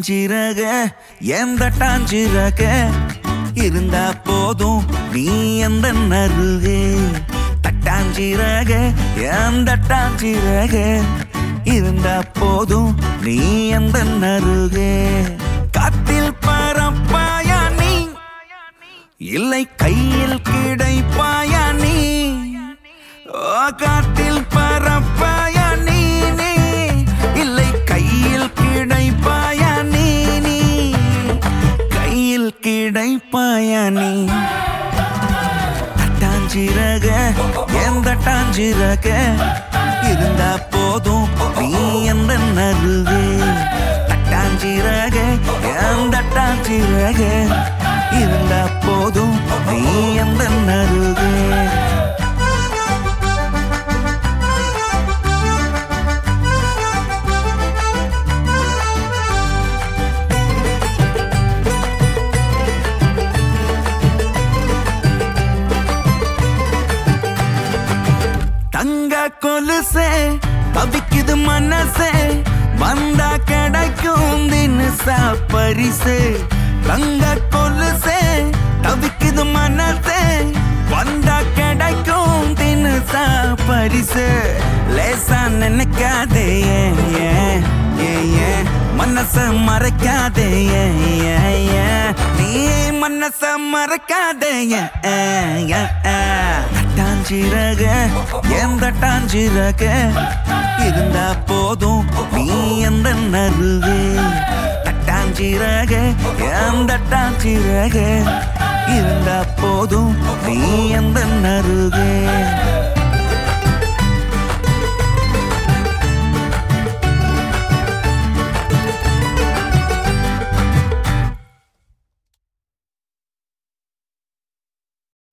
தட்டாஞ்சிறக எந்த டாஞ்சிறக இருந்தா போதும் நீ எந்த நருகே தட்டாஞ்சிறக எந்த டாஞ்சிறக இருந்தா போதும் நீ எந்த நருகே காத்தில் பரப்பாயா நீ இல்லை கையில் கிடைப்பாயா நீ ஓ காத்தில் பரப்பாயா நீ நீ இல்லை கையில் கிடைப்பாயா நீ நீ கையில் கிடைப்பாயா நீ தட்டாஞ்சிறக எந்த டாஞ்சிறக இருந்தா போதும் நீ எந்த நருகே தட்டாஞ்சிறக எந்த டாஞ்சிறக இருந்தா போதும் நீ எந்த நருகே தங்க கொலுசே தவிக்குது மனசே வந்தா கிடைக்கும் தினசா பரிசு தங்க கொலுசே தவிக்குது மனசே வந்தா கிடைக்கும் தினசா பரிசு லேசா நினைக்காதே ஏன், ஏன், ஏன், ஏன். மனச மறைக்காதே ஏன், ஏன், ஏன். நீ மனச மறக்காதே ஏன், ஏன், ஏன், ஏன். தட்டாஞ்சிறக எந்த டாஞ்சிறக இருந்தா போதும் நீ எந்த நருகே தட்டாஞ்சிறக எந்த டாஞ்சிறக இருந்தா போதும் நீ எந்த நருகே